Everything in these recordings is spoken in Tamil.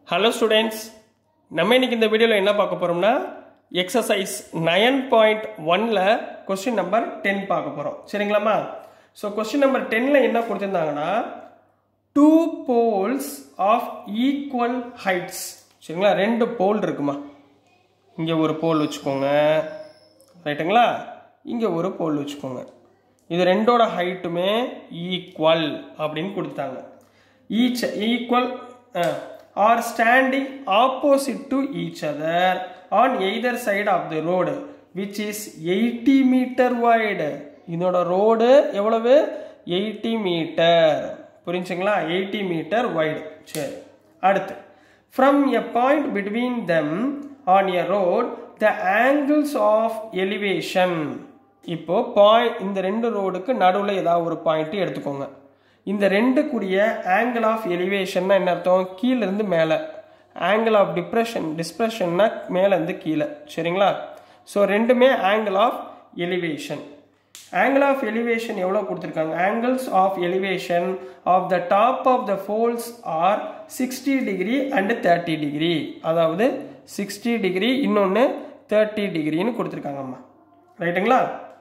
ஹலோ ஸ்டூடெண்ட்ஸ் நம்ம இன்னைக்கு இந்த வீடியோவில் என்ன பார்க்க போகிறோம்னா எக்ஸசைஸ் நயன் பாயிண்ட் ஒனில் கொஸ்டின் நம்பர் டென் பார்க்க போகிறோம் சரிங்களாம்மா ஸோ கொஸ்டின் நம்பர் டென்னில் என்ன கொடுத்துருந்தாங்கன்னா two poles of equal heights சரிங்களா ரெண்டு போல் இருக்குமா இங்கே ஒரு போல் வச்சுக்கோங்க ரைட்டுங்களா இங்கே ஒரு போல் வச்சுக்கோங்க இது ரெண்டோட ஹைட்டுமே ஈக்குவல் அப்படின்னு கொடுத்தாங்க each equal are standing opposite to each other on either side of the road which is eighty metre wide இதோட ரோடு எவ்வளவு எயிட்டி மீட்டர் புரிஞ்சுங்களா எயிட்டி மீட்டர் வைடு சரி அடுத்து from a point between them on a road the angles of elevation இப்போ பாயிண்ட் இந்த ரெண்டு ரோடுக்கு நடுவில் ஏதாவது ஒரு பாயிண்ட் எடுத்துக்கோங்க இந்த ரெண்டுக்குரிய ஆங்கிள் ஆஃப் எலிவேஷன்னா என்ன அர்த்தம் கீழேருந்து மேலே ஆங்கிள் ஆஃப் டிப்ரெஷன் டிஸ்ப்ரெஷன்னா மேலேருந்து கீழே சரிங்களா ஸோ ரெண்டுமே angle of elevation angle of elevation எவ்வளோ கொடுத்துருக்காங்க angles of elevation of the top of the poles are sixty degree and thirty degree அதாவது சிக்ஸ்டி டிகிரி இன்னொன்று தேர்ட்டி டிகிரின்னு கொடுத்துருக்காங்கம்மா ரைட்டுங்களா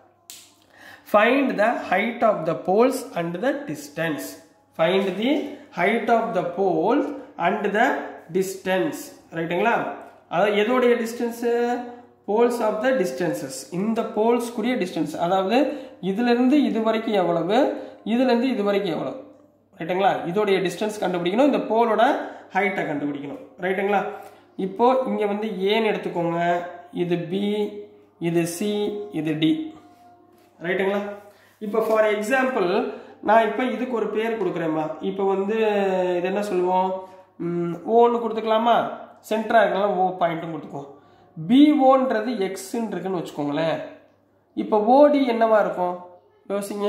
find the height of the poles and the distance find the height of the poles and the distance ரைட்டுங்களா அதாவது எதோடைய distance poles of the distances இந்த போல்ஸ்க்குரிய டிஸ்டன்ஸ் அதாவது இதுலேருந்து இது வரைக்கும் எவ்வளவு இதுலேருந்து இது வரைக்கும் எவ்வளவு ரைட்டுங்களா இதோடைய டிஸ்டன்ஸ் கண்டுபிடிக்கணும் இந்த போலோட ஹைட்டை கண்டுபிடிக்கணும் ரைட்டுங்களா இப்போ இங்கே வந்து ஏன்னு எடுத்துக்கோங்க இது பி இது சி இது டி ரைட்டுங்களா இப்போ ஃபார் எக்ஸாம்பிள் நான் இப்போ இதுக்கு ஒரு பேர் கொடுக்குறேம்மா இப்போ வந்து இது என்ன சொல்லுவோம் ஓன்னு கொடுத்துக்கலாமா சென்டராக இருக்கலாம் ஓ பாயிண்ட்டும் கொடுத்துக்குவோம் பிஓன்றது எக்ஸ்ன்னு இருக்குன்னு வச்சுக்கோங்களேன் இப்போ ஓடி என்னவா இருக்கும் யோசிங்க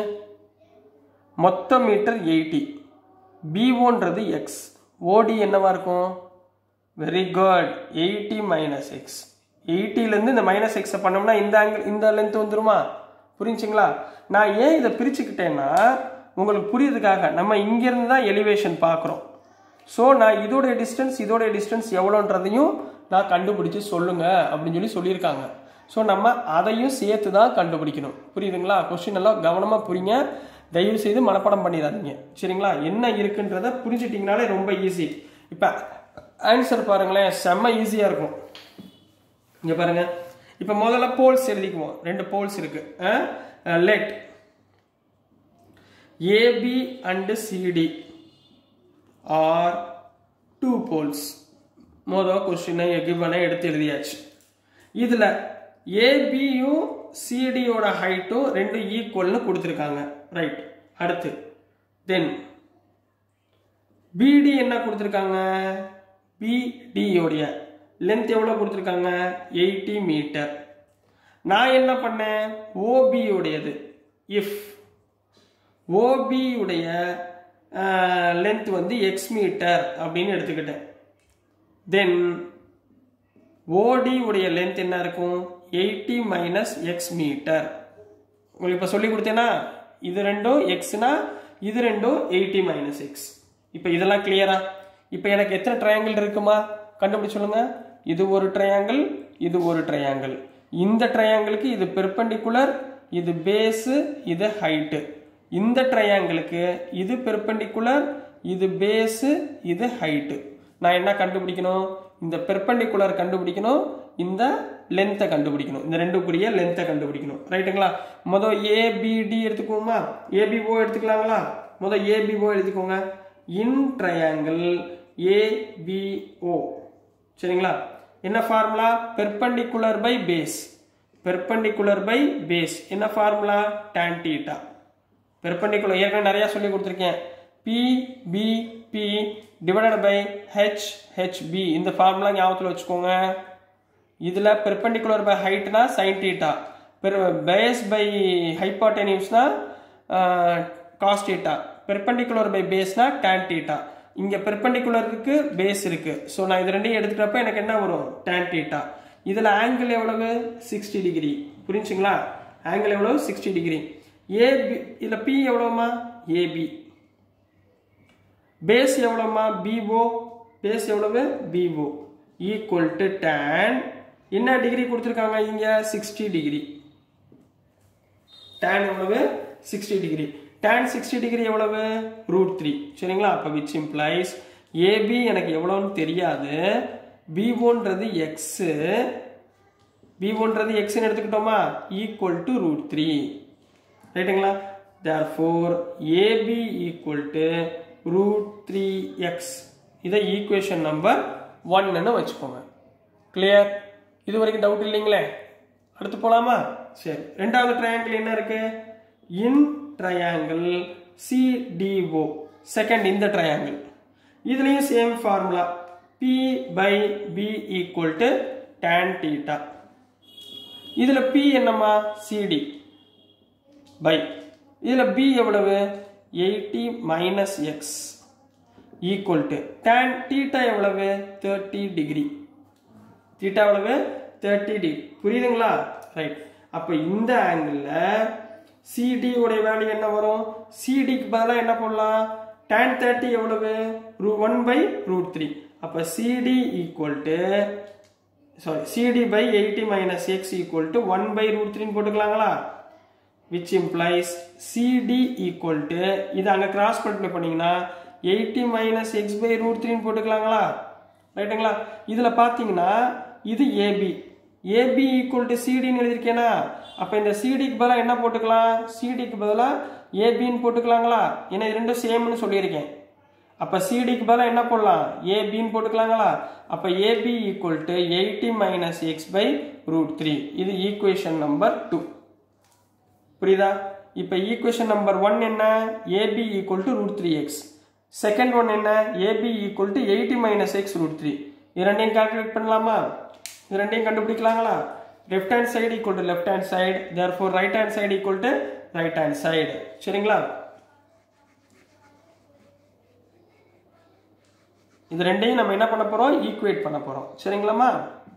மொத்த மீட்டர் எயிட்டி பிஓன்றது எக்ஸ் ஓடி என்னவா இருக்கும் very good eighty minus X எயிட்டிலேருந்து இந்த மைனஸ் எக்ஸை பண்ணோம்னா இந்த ஆங்கிள் இந்த லென்த் வந்துருமா புரிஞ்சுங்களா நான் ஏன் இதை பிரிச்சுக்கிட்டேன்னா உங்களுக்கு புரியுறதுக்காக நம்ம இங்கேருந்து தான் எலிவேஷன் பார்க்குறோம் ஸோ நான் இதோடைய டிஸ்டன்ஸ் இதோடைய டிஸ்டன்ஸ் எவ்வளோன்றதையும் நான் கண்டுபிடிச்சு சொல்லுங்க அப்படின்னு சொல்லி சொல்லியிருக்காங்க ஸோ நம்ம அதையும் சேர்த்து தான் கண்டுபிடிக்கணும் புரியுதுங்களா கொஸ்டின் எல்லாம் கவனமாக புரியுங்க தயவு செய்து மனப்பாடம் பண்ணிடாதீங்க சரிங்களா என்ன இருக்குன்றத புரிஞ்சிட்டிங்கனாலே ரொம்ப ஈஸி இப்போ ஆன்சர் பாருங்களேன் செம்ம ஈஸியாக இருக்கும் இங்கே பாருங்கள் இப்போ முதல்ல போல்ஸ் எழுதிக்குவோம் ரெண்டு போல்ஸ் இருக்கு let AB and CD are two poles மொதல் கொஸ்டினை கிவனை எடுத்து எழுதியாச்சு இதில் ஏபியும் சிடியோட ஹைட்டும் ரெண்டு ஈக்குவல்னு கொடுத்துருக்காங்க ரைட் அடுத்து தென் பிடி என்ன கொடுத்துருக்காங்க பிடியோடைய லென்த் எவ்வளோ கொடுத்துருக்காங்க எயிட்டி மீட்டர் நான் என்ன பண்ணேன் ஓபியுடையது இஃப் ஓபியுடைய லென்த் வந்து எக்ஸ் மீட்டர் அப்படின்னு எடுத்துக்கிட்டேன் தென் ஓடி உடைய லென்த் என்ன இருக்கும் எயிட்டி மைனஸ் எக்ஸ் மீட்டர் உங்களுக்கு இப்போ சொல்லி கொடுத்தேன்னா இது ரெண்டும் எக்ஸ்னா இது ரெண்டும் எயிட்டி மைனஸ் எக்ஸ் இப்போ இதெல்லாம் கிளியரா இப்போ எனக்கு எத்தனை ட்ரையாங்கிள் இருக்குமா கண்டுபிடிச்சு சொல்லுங்க இது ஒரு ட்ரையாங்கிள் இது ஒரு ட்ரையாங்கிள் இந்த ட்ரையாங்கிளுக்கு இது பெர்பெண்டிகுலர் இது பேஸு இது ஹைட்டு இந்த ட்ரையாங்கிளுக்கு இது பெர்பெண்டிகுலர் இது பேஸு இது ஹைட்டு நான் என்ன கண்டுபிடிக்கணும் இந்த பெர்பெண்டிகுலர் கண்டுபிடிக்கணும் இந்த லென்த்தை கண்டுபிடிக்கணும் இந்த ரெண்டுக்குரிய லென்த்தை கண்டுபிடிக்கணும் ரைட்டுங்களா மொதல் ஏபிடி எடுத்துக்கோமா ஏபிஓ எடுத்துக்கலாங்களா மொதல் ஏபிஓ எடுத்துக்கோங்க இன் ட்ரையாங்கிள் ஏபிஓ சரிங்களா என்ன formula perpendicular by base perpendicular by base என்ன ஃபார்முலா டான் டீட்டா பெர்பெண்டிகுலர் ஏற்கனவே நிறைய சொல்லி கொடுத்துருக்கேன் P P P divided by H H P இந்த ஃபார்முலா ஞாபகத்தில் வச்சுக்கோங்க இதில் பெர்பெண்டிகுலர் பை ஹைட்னா sine theta per base by ஹைப்பாட்டெனியூஸ்னா காஸ் டீட்டா பெர்பெண்டிகுலர் பை பேஸ்னா டான் டீட்டா இங்கே பெர்பெண்டிகுலர் இருக்கு பேஸ் இருக்கு ஸோ நான் இது ரெண்டையும் எடுத்துக்கிறப்ப எனக்கு என்ன வரும் டான் டீட்டா இதில் ஆங்கிள் எவ்வளவு சிக்ஸ்டி டிகிரி புரிஞ்சுங்களா ஆங்கிள் எவ்வளவு சிக்ஸ்டி டிகிரி ஏபி இதில் பி எவ்வளோமா ஏபி பேஸ் எவ்வளோமா பிஓ பேஸ் எவ்வளவு பிஓ ஈக்குவல் டு டேன் என்ன டிகிரி கொடுத்துருக்காங்க இங்க சிக்ஸ்டி டிகிரி டேன் எவ்வளவு sixty degree tan sixty degree எவ்வளவு ரூட் த்ரீ சரிங்களா அப்போ விச் இம்ப்ளைஸ் ஏபி எனக்கு எவ்வளோன்னு தெரியாது பிஓன்றது எக்ஸு பிஓன்றது எக்ஸ்ன்னு எடுத்துக்கிட்டோமா ஈக்குவல் டு ரூட் த்ரீ ரைட்டுங்களா therefore AB equal to root three x இதை ஈக்குவேஷன் நம்பர் ஒன்னு வச்சுக்கோங்க கிளியர் இது வரைக்கும் டவுட் இல்லைங்களே அடுத்து போலாமா சரி ரெண்டாவது ட்ரையாங்கிள் என்ன இருக்கு இன் ட்ரையாங்கிள் சிடிஓ செகண்ட் இந்த ட்ரையாங்கிள் இதுலயும் same formula P by P equal to tan theta இதுல பி என்னம்மா சிடி பை இதுல பி எவ்வளவு eighty minus X equal to tan theta எவ்வளவு தேர்ட்டி டிகிரி தீட்டா எவ்வளவு தேர்ட்டி டிகிரி புரியுதுங்களா ரைட் அப்போ இந்த ஆங்கிளில் சிடி உடைய வேல்யூ என்ன வரும் சிடிக்கு பதிலாக என்ன போடலாம் tan தேர்ட்டி எவ்வளவு ரூ ஒன் பை ரூட் த்ரீ அப்போ CD equal to sorry CD by eighty minus X equal to one by root த்ரீன்னு போட்டுக்கலாங்களா which implies CD equal to இது அங்கே கிராஸ் மல்டிப்ளை பண்ணீங்கன்னா eighty minus X by root த்ரீன்னு போட்டுக்கலாங்களா ரைட்டுங்களா இதில் பார்த்தீங்கன்னா இது ஏபி ஏபி ஈக்குவல் டு சிடின்னு எழுதியிருக்கேனா அப்போ இந்த சிடிக்கு பதிலாக என்ன போட்டுக்கலாம் சிடிக்கு பதிலாக ஏபின்னு போட்டுக்கலாங்களா ஏன்னா இது ரெண்டும் சேம்னு சொல்லியிருக்கேன் அப்போ சிடிக்கு பதிலாக என்ன போடலாம் ஏபின்னு போட்டுக்கலாங்களா அப்போ AB equal to eighty minus X by root three இது ஈக்குவேஷன் நம்பர் டூ புரியுதா இப்போ ஈக்குவேஷன் நம்பர் ஒன் என்ன AB equal to root three x second one என்ன AB equal to eighty minus x root three இது ரெண்டையும் கால்குலேட் பண்ணலாமா இது ரெண்டையும் கண்டுபிடிக்கலாங்களா left hand side equal to left hand side therefore right hand side equal to right hand side சரிங்களா இது ரெண்டையும் நம்ம என்ன பண்ண போறோம் ஈக்குவேட் பண்ண போறோம் சரிங்களாமா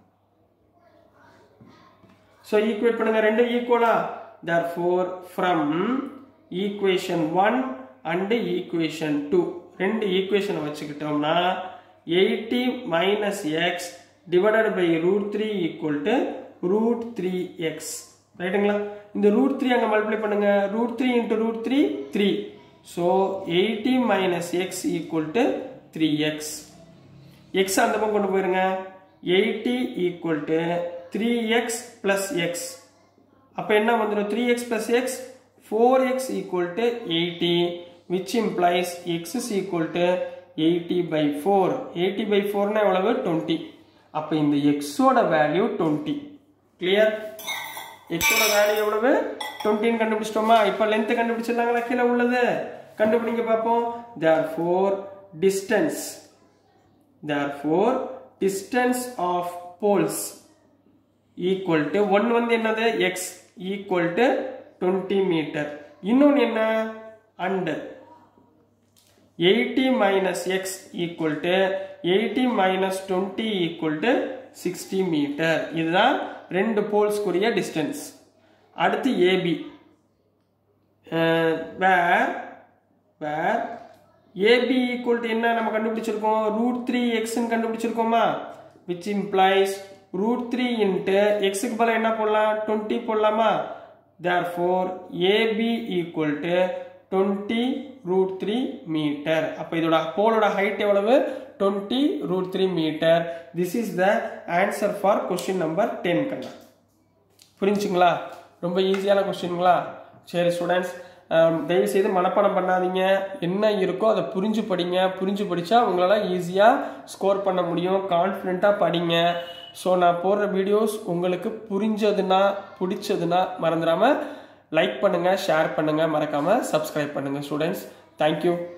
ஸோ ஈக்குவேட் பண்ணுங்க ரெண்டு ஈக்குவலா therefore from equation 1 and equation 2 ரெண்டு ஈக்குவேஷனை வச்சுக்கிட்டோம்னா 80 minus x divided by root 3 equal to root 3x ரைட்டுங்களா இந்த ரூட் த்ரீ அங்கே மல்டிப்ளை பண்ணுங்க root three into root three three so eighty minus X equal to three X X அந்த பக்கம் கொண்டு போயிருங்க eighty equal to three X plus X அப்போ என்ன வந்துடும் three X plus X four X equal to eighty which implies X is equal to eighty by four eighty by ஃபோர்னா எவ்வளவு டுவெண்ட்டி அப்போ இந்த எக்ஸோட வேல்யூ டுவெண்ட்டி கிளியர் எக்ஸோட வேல்யூ எவ்வளவு டுவெண்ட்டின்னு கண்டுபிடிச்சிட்டோமா இப்போ லென்த் கண்டுபிடிச்சிடலாங்களா கீழே உள்ளது கண்டுபிடிங்க பார்ப்போம் therefore distance therefore distance of poles equal to one வந்து என்னது x equal to twenty metre இன்னொன்று என்ன and eighty minus X equal to eighty minus twenty equal to sixty metre இதுதான் ரெண்டு போல்ஸ்க்குரிய டிஸ்டன்ஸ் அடுத்து AB where where AB equal to என்ன நம்ம கண்டுபிடிச்சிருக்கோம் ரூட் த்ரீ எக்ஸ்ன்னு கண்டுபிடிச்சிருக்கோமா which implies root three into எக்ஸுக்கு பதிலாக என்ன போடலாம் டுவெண்ட்டி போடலாமா therefore AB equal to twenty root three metre அப்போ இதோட போலோட ஹைட் எவ்வளவு twenty root three metre this is the answer for question number ten கண்ணா புரிஞ்சுங்களா ரொம்ப ஈஸியான கொஸ்டின்ங்களா சரி ஸ்டூடெண்ட்ஸ் தயவு செய்து மனப்பாடம் பண்ணாதீங்க என்ன இருக்கோ அதை புரிஞ்சு படிங்க புரிஞ்சு படித்தா உங்களால் ஈஸியாக ஸ்கோர் பண்ண முடியும் கான்ஃபிடெண்ட்டாக படிங்க ஸோ நான் போடுற வீடியோஸ் உங்களுக்கு புரிஞ்சதுன்னா பிடிச்சதுன்னா மறந்துடாமல் லைக் பண்ணுங்கள் ஷேர் பண்ணுங்கள் மறக்காமல் சப்ஸ்கிரைப் பண்ணுங்கள் ஸ்டூடெண்ட்ஸ் தேங்க்யூ